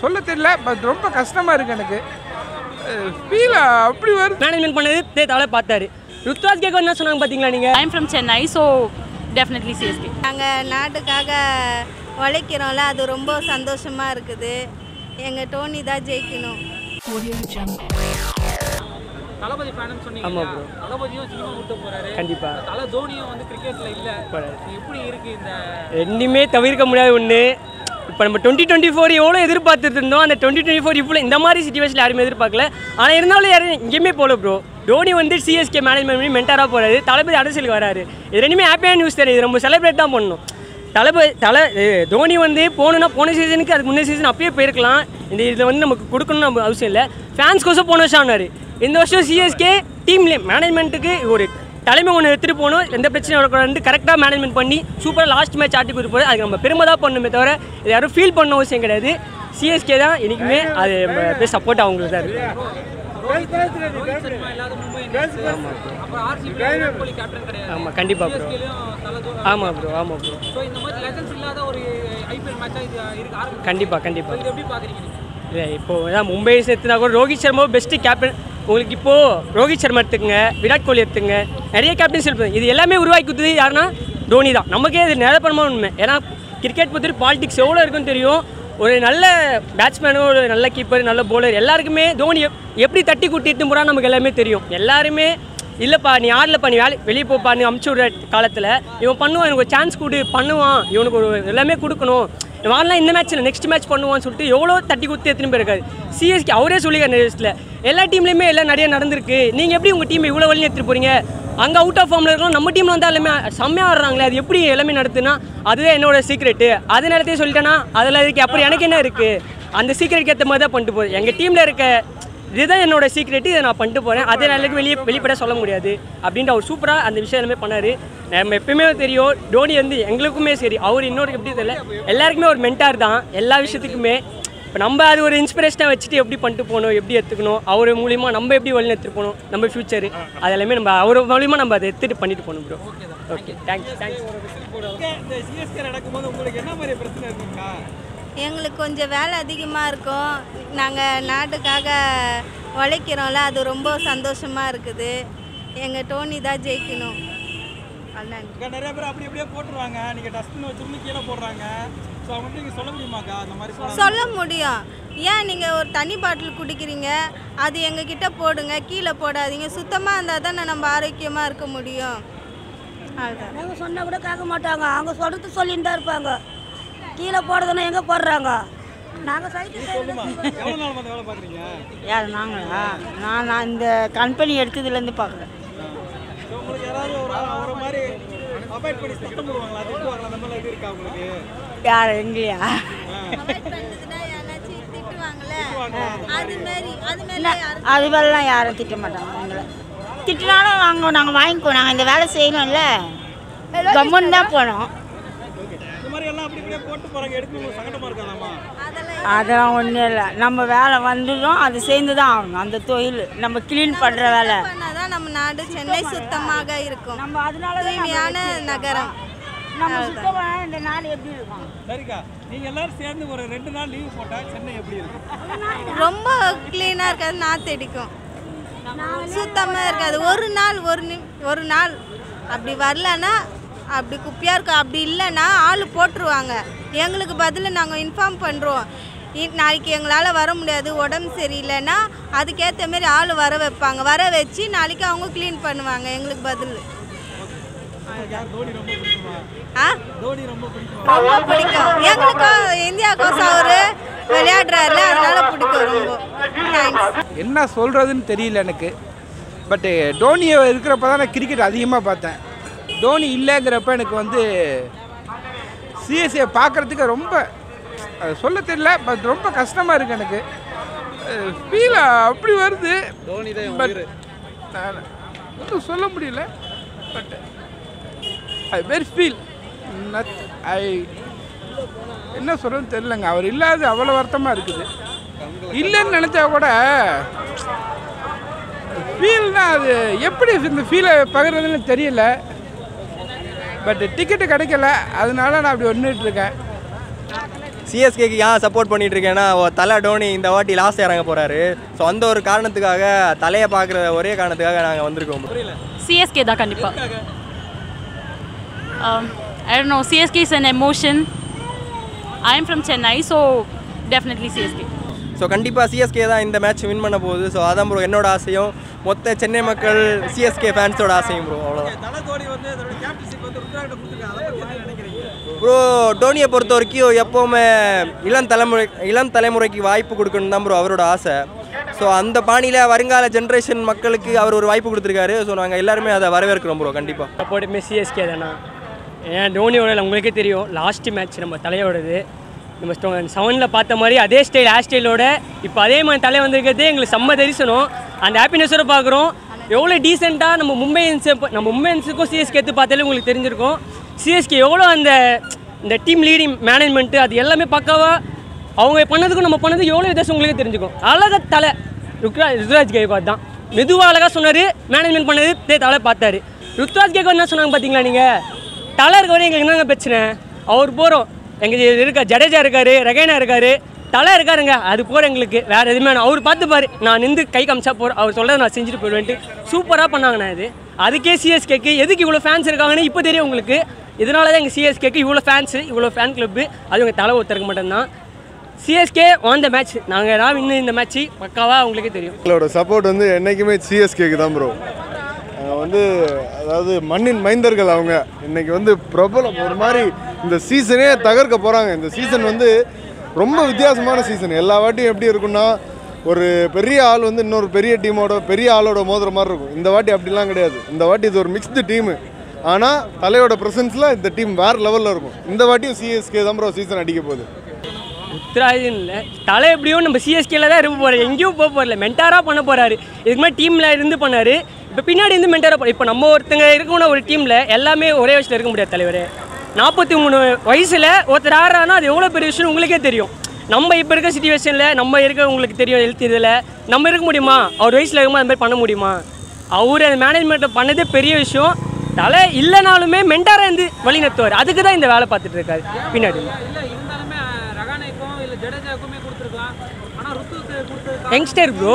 சொல்ல தெரியல பட் ரொம்ப கஷ்டமாக இருக்குது எனக்கு ஃபீல் அப்படி வருது மேனேஜ்மெண்ட் பண்ணது தே தலை பார்த்தாரு ருத்ராஜ் கேட்க என்ன சொன்னாங்க பார்த்தீங்களா நீங்கள் I'm from Chennai, so definitely CSK. நாங்கள் நாட்டுக்காக உழைக்கிறோம்ல அது ரொம்ப சந்தோஷமாக இருக்குது எங்கள் டோனி தான் ஜெயிக்கணும் தளபதி ஃபேனுன்னு சொன்னீங்க ஆமா இல்லையா? bro. தளபதியும் சினிமா விட்டு போறாரு கண்டிப்பா. தல தோனியும் வந்து கிரிக்கெட்ல இல்ல போறாரு. எப்படி இருக்கு இந்த ரெண்டுமே தவிர்க்க முடியாத ஒன்று இப்போ நம்ம டுவெண்ட்டி டுவெண்ட்டி ஃபோர் எவ்வளோ எதிர்பார்த்துட்டு இருந்தோம் அந்த டுவெண்ட்டி டுவெண்ட்டி ஃபோர் இவ்வளோ இந்த மாதிரி சுச்சுவேஷன் யாருமே எதிர்பார்க்கல ஆனால் இருந்தாலும் யாரும் எங்கேயுமே போகல ப்ரோ தோனி வந்து சிஎஸ்கே மேனேஜ்மெண்ட் பண்ணி மென்டாராக போகிறாரு தளபதி அரசியலுக்கு வராரு இது ரெண்டுமே ஹாப்பியான நியூஸ் தெரியும் இது நம்ம செலிப்ரேட் தான் பண்ணணும் தளபதி தலை அஹ் தோனி வந்து போகணுன்னா போன சீசனுக்கு அதுக்கு முன்னே சீசன் அப்பயே போயிருக்கலாம் இந்த இதில் வந்து நமக்கு கொடுக்கணும்னு நம்ம அவசியம் இல்லை ஃபேன்ஸ்க்கோசம் போன வருஷம் ஆனார் இந்த வருஷம் சிஎஸ்கே டீம்லேயே மேனேஜ்மெண்ட்டுக்கு ஒரு தலைமை ஒன்று எடுத்துகிட்டு போகணும் எந்த பிரச்சனையும் வரக்கூடாது கரெக்டாக மேனேஜ்மெண்ட் பண்ணி சூப்பராக லாஸ்ட் மேட்ச் ஆட்டி கொடுத்து போகிறது அதுக்கு நம்ம பெருமை தான் பண்ணணுமே தவிர இது யாரும் ஃபீல் பண்ண அவசியம் கிடையாது சிஎஸ்கே தான் என்றைக்குமே அது போய் சப்போர்ட் அவங்களுக்கு தான் இருக்குது ரோஹித் சர்மா இல்லாத மும்பை இந்தியன்ஸ் அப்புறம் ஆர்சிபி விராட் கோலி கேப்டன் கிடையாது ஆமாம் கண்டிப்பாக ப்ரோ சிஎஸ்கேலயும் தல தோனி ஆமாம் ப்ரோ ஆமாம் ப்ரோ ஸோ இந்த மாதிரி லெஜன்ஸ் இல்லாத ஒரு ஐபிஎல் மேட்சா இது இருக்கு ஆரம்பிச்சு கண்டிப்பாக கண்டிப்பாக இது எப்படி பாக்குறீங்க நீங்க இல்லை இப்போ அதான் மும்பை சேர்த்துனா கூட ரோஹித் சர்மா பெஸ்ட்டு கேப்டன் உங்களுக்கு இப்போது ரோஹித் சர்மா எடுத்துங்க விராட் கோலி எடுத்துங்க நிறைய கேப்டன்ஸ் இருப்பாங்க இது எல்லாமே உருவாக்கி கொடுத்தது யாருன்னா தோனி தான் நமக்கே இது நிலப்பரமான உண்மை ஏன்னா கிரிக்கெட் பற்றி பாலிடிக்ஸ் எவ்வளோ இருக்குன்னு தெரியும் ஒரு நல்ல பேட்ஸ்மேனு ஒரு நல்ல கீப்பர் நல்ல bowler எல்லாருக்குமே தோனி எப்- எப்படி தட்டி கூட்டிட்டு போகிறான்னு நமக்கு எல்லாமே தெரியும் எல்லாருமே இல்லைப்பா நீ ஆடலப்பா நீ வேலை வெளியே போப்பா நீ அமுச்சு விடுற காலத்தில் இவன் பண்ணுவான் எனக்கு ஒரு சான்ஸ் கொடு பண்ணுவான் இவனுக்கு ஒரு எல்லாமே கொடுக்கணும் இவன் ஆடலாம் இந்த மேட்ச்சில் நெக்ஸ்ட் மேட்ச் பண்ணுவான்னு சொல்லிட்டு எவ்வளோ தட்டி குத்தி எத்தனை பேர் இருக்காது சிஎஸ்கே அவரே சொல்லிக்கார் நேரத்தில் எல்லா டீம்லேயுமே எல்லாம் நிறைய நடந்திருக்கு நீங்கள் எப்படி உங்கள் டீம் இவ்வளோ வழி எடுத்துகிட்டு போகிறீங்க அங்கே அவுட் ஆஃப் ஃபார்மில் இருக்கணும் நம்ம டீமில் வந்து எல்லாமே செம்மையாக ஆடுறாங்களே அது எப்படி எல்லாமே நடத்துனா அதுதான் என்னோட சீக்ரெட்டு அது நேரத்தையே சொல்லிட்டேன்னா அதில் இருக்கு அப்புறம் எனக்கு என்ன இருக்குது அந்த சீக்ரெட்டுக்கு ஏற்ற மாதிரி தான் பண்ணிட்டு போகுது எங்கள் டீமில் இருக்க இதுதான் என்னோட சீக்ரெட்டு இதை நான் பண்ணிட்டு போகிறேன் அதே நாளுக்கு வெளியே வெளிப்பட சொல்ல முடியாது அப்படின்ட்டு அவர் சூப்பராக அந்த விஷயம் எல்லாமே பண்ணார் நம்ம எப்பயுமே தெரியும் டோனி வந்து எங்களுக்குமே சரி அவர் இன்னொரு எப்படி தெரியல எல்லாருக்குமே ஒரு மென்டார் தான் எல்லா விஷயத்துக்குமே இப்போ நம்ம அது ஒரு இன்ஸ்பிரேஷனாக வச்சுட்டு எப்படி பண்ணிட்டு போகணும் எப்படி எடுத்துக்கணும் அவர் மூலிமா நம்ம எப்படி வழி எடுத்துகிட்டு போகணும் நம்ம ஃபியூச்சர் அது எல்லாமே நம்ம அவர் மூலிமா நம்ம அதை எடுத்துகிட்டு பண்ணிட்டு போகணும் ப்ரோ ஓகே தேங்க்ஸ் தேங்க்ஸ் இந்த சிஎஸ்கே நடக்கும்போது உங்களுக்கு என்ன மாதிரி பிரச்சனை இருக்குங்கக்கா எங்களுக்கு கொஞ்சம் வேலை அதிகமாக இருக்கும் நாங்கள் நாட்டுக்காக உழைக்கிறோம்ல அது ரொம்ப சந்தோஷமாக இருக்குது எங்கள் டோனி தான் ஜெயிக்கணும் அதான் இங்க நிறைய பேர் அப்படி அப்படியே போட்டுருவாங்க நீங்க டஸ்ட்பின் வச்சிருந்து கீழே போடுறாங்க ஸோ அவங்க நீங்க சொல்ல முடியுமாக்கா அந்த மாதிரி சொன்னா சொல்ல முடியும் ஏன் நீங்கள் ஒரு தண்ணி பாட்டில் குடிக்கிறீங்க அது எங்ககிட்ட போடுங்க கீழே போடாதீங்க சுத்தமாக இருந்தால் தானே நம்ம ஆரோக்கியமாக இருக்க முடியும் அதுதான் நாங்கள் சொன்னால் கூட கேட்க மாட்டாங்க அவங்க சொல்கிறது சொல்லிட்டு தான் இருப்பாங்க கீழே போடுறதுன்னா எங்கே போடுறாங்க நாங்கள் சைட்டு எவ்வளவு நாள் வந்து வேலை பாக்குறீங்க யார் நாங்களா நான் நான் இந்த கம்பெனி எடுத்ததுலேருந்து பார்க்குறேன் So, உங்களுக்கு யாராவது ஒரு ஒரு மாதிரி அவாய்ட் பண்ணி சத்தம் போடுவாங்களா திட்டுவாங்களா அந்த மாதிரி இது இருக்கா உங்களுக்கு யார் எங்கேயா அவாய்ட் பண்ணுறதுனா யாராச்சும் திட்டுவாங்கல்ல அது மாதிரி அது மாதிரி யாரும் அதுவெல்லாம் யாரும் திட்ட மாட்டாங்க எங்களை திட்டினாலும் நாங்கள் நாங்கள் வாங்கிக்குவோம் நாங்கள் இந்த வேலை செய்யணும்ல கம்முன்னு தான் போனோம் இந்த மாதிரி எல்லாம் அப்படி அப்படியே போட்டு போறாங்க எடுத்து உங்களுக்கு சங்கடமா இருக்காதாமா அதெல்லாம் அதெல்லாம் ஒன்றும் இல்லை நம்ம வேலை வந்துடும் அது சேர்ந்து தான் ஆகணும் அந்த தொழில் நம்ம க்ளீன் பண்ணுற வேலை பண்ணாதான் நம்ம நாடு சென்னை சுத்தமாக இருக்கும் நம்ம அதனால தான் தூய்மையான நகரம் நம்ம சுத்தமாக இந்த நாடு எப்படி இருக்கும் சரிக்கா நீங்க எல்லாரும் சேர்ந்து ஒரு ரெண்டு நாள் லீவ் போட்டா சென்னை எப்படி இருக்கும் ரொம்ப க்ளீனாக இருக்காது நாற்று அடிக்கும் சுத்தமாக இருக்காது ஒரு நாள் ஒரு நி ஒரு நாள் அப்படி வரலன்னா அப்படி குப்பையாக இருக்கும் அப்படி இல்லைன்னா ஆள் போட்டுருவாங்க எங்களுக்கு பதில் நாங்கள் இன்ஃபார்ம் பண்ணுறோம் நாளைக்கு எங்களால் வர முடியாது உடம்பு சரியில்லைன்னா அதுக்கேற்ற மாரி ஆள் வர வைப்பாங்க வர வச்சு நாளைக்கு அவங்க க்ளீன் பண்ணுவாங்க எங்களுக்கு பதில் யார் தோனி ரொம்ப பிடிக்குமா ஆ தோனி ரொம்ப பிடிக்குமா ரொம்ப பிடிக்கும் எங்களுக்கும் இந்தியாவுக்கோசம் அவர் விளையாடுறாருல அதனால பிடிக்கும் ரொம்ப தேங்க்ஸ் என்ன சொல்கிறதுன்னு தெரியல எனக்கு பட்டு டோனி இருக்கிறப்ப தான் நான் கிரிக்கெட் அதிகமாக பார்த்தேன் டோனி இல்லைங்கிறப்ப எனக்கு வந்து சிஎஸ்ஏ பார்க்குறதுக்கு ரொம்ப அது சொல்ல தெரியல பட் ரொம்ப கஷ்டமாக இருக்குது எனக்கு ஃபீல் அப்படி வருது தோனி தான் பட் நான் ஒன்றும் சொல்ல முடியல but I very feel not I என்ன சொல்கிறதுன்னு தெரிலங்க அவர் இல்லாத அவ்வளோ வருத்தமாக இருக்குது இல்லைன்னு நினச்சா கூட ஃபீல்னா அது எப்படி இந்த ஃபீலை பகிர்றதுன்னு தெரியல பட் டிக்கெட்டு கிடைக்கல அதனால நான் அப்படி ஒன்றுட்டு இருக்கேன் சிஎஸ்கேக்கு ஏன் சப்போர்ட் பண்ணிட்டு இருக்கேன்னா ஓ, தலை டோனி இந்த வாட்டி லாஸ்ட் இறங்க போறாரு ஸோ அந்த ஒரு காரணத்துக்காக தலையை பார்க்குற ஒரே காரணத்துக்காக நாங்கள் வந்திருக்கோம் bro. CSK தான் கண்டிப்பா um, I don't know CSK is an emotion I am from Chennai so definitely CSK so கண்டிப்பாக சிஎஸ்கே தான் இந்த மேட்ச் வின் பண்ண போகுது ஸோ அதான் ப்ரோ என்னோட ஆசையும் மொத்த சென்னை மக்கள் சிஎஸ்கே ஃபேன்ஸோட ஆசையும் ப்ரோ அவ்வளோதான் தலை தோனி வந்து அதோட கேப்டன்ஷிப் வந்து ருத்ராகிட்ட கொடுத்துருக்காங்க அதை பற்றி என்ன நினைக்கிறீங்க ப்ரோ டோனியை பொறுத்த வரைக்கும் எப்போவுமே இளம் தலைமுறை இளம் தலைமுறைக்கு வாய்ப்பு கொடுக்கணும் தான் ப்ரோ அவரோட ஆசை ஸோ அந்த பாணியில் வருங்கால ஜென்ரேஷன் மக்களுக்கு அவர் ஒரு வாய்ப்பு கொடுத்துருக்காரு ஸோ நாங்கள் எல்லாருமே அதை வரவேற்கிறோம் ப்ரோ கண்டிப்பாக சப்போர்ட்டுமே சிஎஸ்கே தானா ஏன் தோனியோட உங்களுக்கே தெரியும் லாஸ்ட் மேட்ச் நம்ம தலையோடது நம்ம செவனில் பார்த்த மாதிரி அதே ஸ்டைல் ஹேர் ஸ்டைலோட இப்போ அதே மாதிரி தலை வந்திருக்கிறதே எங்களுக்கு செம்ம தரிசனம் அந்த ஹாப்பினஸோட பார்க்குறோம் எவ்வளோ டீசெண்டாக நம்ம மும்பை இன்ஸ் நம்ம மும்பை இன்ஸுக்கும் சிஎஸ்கே எடுத்து பார்த்தாலே உங்களுக்கு தெரிஞ்சிருக்கும் சிஎஸ்கே எவ்வளோ அந்த இந்த டீம் லீடிங் மேனேஜ்மெண்ட்டு அது எல்லாமே பக்காவாக அவங்க பண்ணதுக்கும் நம்ம பண்ணதுக்கும் எவ்வளோ வித்தியாசம் உங்களுக்கு தெரிஞ்சுக்கும் அழகாக தலை ருக்ராஜ் ருத்ராஜ் கேக்வாத் தான் மெதுவாக அழகாக சொன்னார் மேனேஜ்மெண்ட் பண்ணது தே தலை பார்த்தாரு ருத்ராஜ் கேக்வாத் என்ன சொன்னாங்க பார்த்தீங்களா நீங்கள் தலை இருக்க வரையும் எங்களுக்கு என்னங்க பிரச்சனை அவர் போகிறோம் எங்கள் இருக்கா ஜடேஜா இருக்காரு ரெகைனா இருக்காரு தலை இருக்காருங்க அது போகிற எங்களுக்கு வேறு எதுவுமே வேணாம். அவர் பார்த்துப்பாரு நான் நின்று கை காமிச்சா போகிறேன் அவர் சொல்கிறத நான் செஞ்சுட்டு போயிடுவேன்ட்டு சூப்பராக பண்ணாங்கண்ணா இது அதுக்கே சிஎஸ்கேக்கு எதுக்கு இவ்வளோ ஃபேன்ஸ் இருக்காங்கன்னு இப்போ தெரியும் உங்களுக்கு இதனால தான் எங்கள் சிஎஸ்கேக்கு இவ்வளோ ஃபேன்ஸு இவ்வளோ ஃபேன் கிளப்பு அது உங்கள் தலை ஒருத்தருக்கு மட்டும்தான் சிஎஸ்கே ஆன் த மேட்ச் நாங்கள் தான் இன்னும் இந்த மேட்ச்சு பக்காவாக உங்களுக்கே தெரியும் எங்களோட சப்போர்ட் வந்து என்றைக்குமே சிஎஸ்கேக்கு தான் ப்ரோ வந்து அதாவது மண்ணின் மைந்தர்கள் அவங்க இன்னைக்கு வந்து பிரபலம் ஒரு மாதிரி இந்த சீசனே தகர்க்க போகிறாங்க இந்த சீசன் வந்து ரொம்ப வித்தியாசமான சீசன் எல்லா வாட்டியும் எப்படி இருக்குன்னா ஒரு பெரிய ஆள் வந்து இன்னொரு பெரிய டீமோட பெரிய ஆளோட மோதுற மாதிரி இருக்கும் இந்த வாட்டி அப்படிலாம் கிடையாது இந்த வாட்டி இது ஒரு மிக்ஸ்டு டீமு ஆனால் தலையோட ப்ரெசன்ஸில் இந்த டீம் வேறு லெவலில் இருக்கும் இந்த வாட்டியும் சிஎஸ்கே தான் ப்ரோ சீசன் அடிக்க போகுது உத்தராஜன் இல்லை தலை எப்படியும் நம்ம சிஎஸ்கேல தான் இருக்க போகிறார் எங்கேயும் போக போகிறல மென்டாராக பண்ண போகிறாரு இதுக்கு மாதிரி டீமில் இருந்து பண்ணார் இப்போ பின்னாடி இருந்து மென்டாராக பண்ண இப்போ நம்ம ஒருத்தங்க இருக்கணும்னா ஒரு டீமில் எல்லாமே ஒரே வயசில் இருக்க முடியாது தலைவர் நாற்பத்தி மூணு வயசில் ஒருத்தர் ஆடுறான்னா அது எவ்வளோ பெரிய விஷயம் உங்களுக்கே தெரியும் நம்ம இப்போ இருக்க சுச்சுவேஷனில் நம்ம இருக்க உங்களுக்கு தெரியும் ஹெல்த் இதில் நம்ம இருக்க முடியுமா அவர் வயசில் இருக்கும்போது அந்த மாதிரி பண்ண முடியுமா அவர் அந்த மேனேஜ்மெண்ட்டை பண்ணதே பெரிய விஷயம் தலை இல்லைனாலுமே மென்டாராக இருந்து வழி நடத்துவார் அதுக்கு தான் இந்த வேலை பார்த்துட்டு இருக்காரு பின்னாடி இல்லை இருந்தாலுமே ரகானேக்கும் இல்லை ஜடேஜாவுக்குமே கொடுத்துருக்கலாம் ஆனால் ருத்துக்கு கொடுத்தது யங்ஸ்டர் ப்ரோ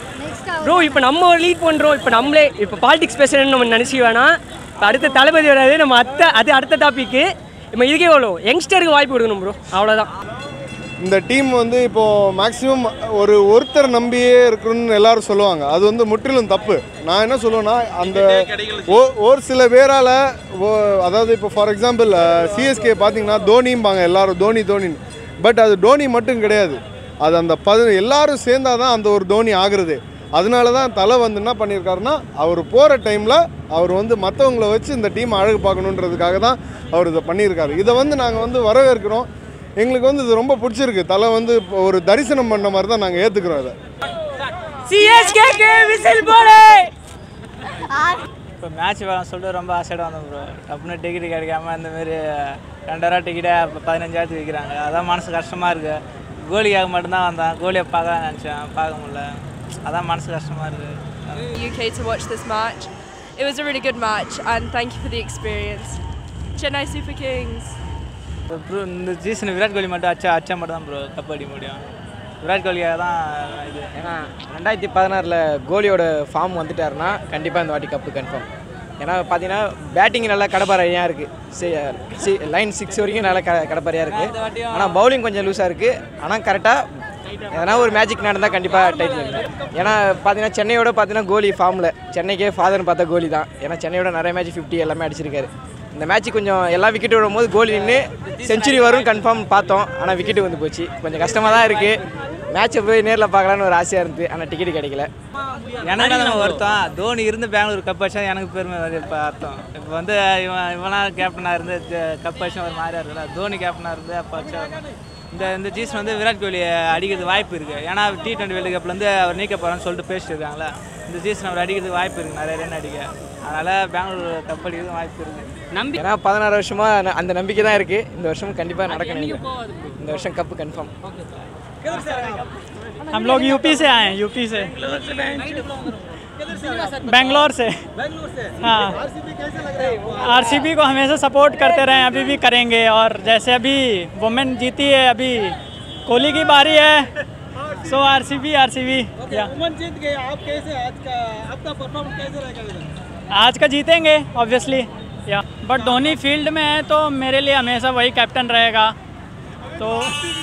ப்ரோ இப்போ நம்ம ஒரு லீட் பண்ணுறோம் இப்போ நம்மளே இப்போ பாலிடிக்ஸ் பேசுகிறேன்னு நம்ம நினச்சி வேணாம் இப்போ அடுத்த தளபதி வராது நம்ம அத்தை அது அடுத்த டாப்பிக்கு இப்போ இதுக்கே எவ்வளோ யங்ஸ்டருக்கு வாய்ப்பு கொடுக்கணும் ப்ரோ அவ்வளோதான் இந்த டீம் வந்து இப்போ மேக்ஸிமம் ஒரு ஒருத்தர் நம்பியே இருக்கணும்னு எல்லாரும் சொல்லுவாங்க அது வந்து முற்றிலும் தப்பு நான் என்ன சொல்லுவேன்னா அந்த ஓ- ஒரு சில பேரால் அதாவது இப்போ ஃபார் எக்ஸாம்பிள் சிஎஸ்கே பார்த்தீங்கன்னா தோனிம்பாங்க எல்லாரும் தோனி தோனின்னு பட் அது தோனி மட்டும் கிடையாது அது அந்த பது எல்லாரும் சேர்ந்தாதான் அந்த ஒரு தோனி ஆகுறது அதனால தான் தலை வந்து என்ன பண்ணியிருக்காருன்னா அவர் போகிற டைமில் அவர் வந்து மற்றவங்கள வச்சு இந்த டீம் அழகு பார்க்கணுன்றதுக்காக தான் அவர் இதை பண்ணியிருக்காரு இதை வந்து நாங்கள் வந்து வரவேற்கிறோம் எங்களுக்கு வந்து இது ரொம்ப பிடிச்சிருக்கு தலை வந்து இப்போ ஒரு தரிசனம் பண்ண மாதிரி தான் நாங்கள் ஏற்றுக்கிறோம் இதை சிஎஸ்கே விசில் போடு இப்போ மேட்ச் வேணும் சொல்லிட்டு ரொம்ப ஆசையாக வந்தோம் ப்ரோ டப்புன்னு டிக்கெட் கிடைக்காம இந்த மாதிரி ரெண்டாயிரம் டிக்கெட்டை இப்போ பதினஞ்சாயிரத்துக்கு விற்கிறாங்க அதான் மனசு கஷ்டமாக இருக்குது கோலிக்காக மட்டும்தான் வந்தேன் கோலியை பார்க்க நினச்சேன் பார்க்க முடியல அதான் மனசு கஷ்டமாக இருக்குது UK to watch this match. It was a really good match and thank you for the experience. Chennai Super Kings. Bro இந்த சீசன் விராட் கோலி மட்டும் அச்சா அச்சா மட்டும் தான் ப்ரோ கப் அடிக்க முடியும் விராட் கோலியாக தான் இது ஏன்னா ரெண்டாயிரத்தி பதினாறில் கோலியோட ஃபார்ம் வந்துட்டாருன்னா கண்டிப்பாக இந்த வாட்டி கப்பு கன்ஃபார்ம் ஏன்னா பார்த்தீங்கன்னா பேட்டிங் நல்லா கடப்பாறையாக இருக்குது சி லைன் சிக்ஸ் வரைக்கும் நல்லா க கடப்பாறையாக இருக்குது ஆனால் பவுலிங் கொஞ்சம் லூஸாக இருக்குது ஆனால் கரெக்டாக எதனா ஒரு மேஜிக் நடந்தால் கண்டிப்பாக டைட்டில் ஏன்னா பார்த்தீங்கன்னா சென்னையோட பார்த்தீங்கன்னா கோலி ஃபார்மில் சென்னைக்கே ஃபாதர்னு பார்த்தா கோலி தான் ஏன்னா சென்னையோட நிறைய மேட்ச் ஃபிஃப்டி எல்லாமே அடிச்சிருக்காரு இந்த மேட்ச் கொஞ்சம் எல்லா விக்கெட் விடும்போது கோலி நின்று செஞ்சுரி வரும் கன்ஃபார்ம் பார்த்தோம் ஆனால் விக்கெட் வந்து போச்சு கொஞ்சம் கஷ்டமாக தான் இருக்குது மேட்சை போய் நேரில் பார்க்கலான்னு ஒரு ஆசையாக இருந்தது ஆனால் டிக்கெட் கிடைக்கல எனக்கு தான் வருத்தம் தோனி இருந்து பெங்களூர் கப் அடிச்சா எனக்கு பெருமை வருது இப்போ அர்த்தம் இப்போ வந்து இவன் இவனா கேப்டனாக இருந்து கப் அடிச்சா ஒரு மாதிரியா இருக்குல்ல தோனி கேப்டனாக இருந்து அப்போ அடிச்சா ஒரு- இந்த இந்த சீசன் வந்து விராட் கோலி அடிக்கிறது வாய்ப்பு இருக்குது ஏன்னா டி டுவெண்ட்டி வேர்ல்டு கப்லேருந்து அவர் நீக்க போகிறான்னு சொல்லிட்டு பேசிட்டு இருக்காங்களே இந்த சீசன் அவர் அடிக்கிறதுக்கு வாய்ப்பு இருக்குது நிறைய ரன் அடிக்க அதனால் பெங்களூர் கப் அடிக்கிறதுக்கு வாய்ப்பு இருக்குது நம்பி ஏன்னா பதினாறு வருஷமாக அந்த நம்பிக்கை தான் இருக்குது இந்த வருஷம் கண்டிப்பாக நடக்க நினைக்கிறேன் இந்த வருஷம் கப்பு கன்ஃபார்ம் हम लोग यूपी से आए हैं यूपी से बेंगलोर से बेंगलोर से हाँ। आरसीबी कैसे लग रहा है आपको? आरसीबी को हमेशा सपोर्ट करते रहे अभी भी करेंगे और जैसे अभी वुमेन जीती है अभी कोहली की बारी है सो आरसीबी आरसीबी या वुमन जीत गए आप कैसे आज का आपका परफॉर्मेंस कैसे रहेगा इधर आज का जीतेंगे ऑब्वियसली या बट धोनी फील्ड में है तो मेरे लिए हमेशा वही कैप्टन रहेगा तो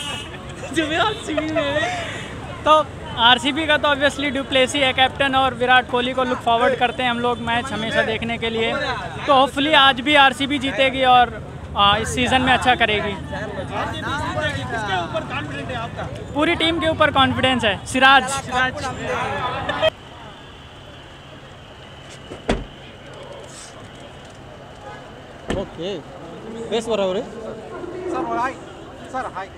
तो आरसीबी का तो ऑब्वियसली ड्यूप्लेसी है कैप्टन और विराट कोहली को लुक फॉरवर्ड करते हैं हम लोग मैच हमेशा देखने के लिए तो होपफुली आज भी आरसीबी जीतेगी और आ, इस सीज़न में अच्छा करेगी किसके ऊपर कॉन्फिडेंट है आपका पूरी टीम के ऊपर कॉन्फिडेंस है सिराज सिराज ஓகே பேசுவார் அவரு சார் ஒரு hi sir hi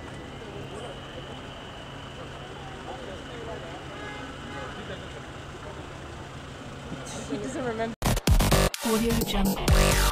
Audio Jungle.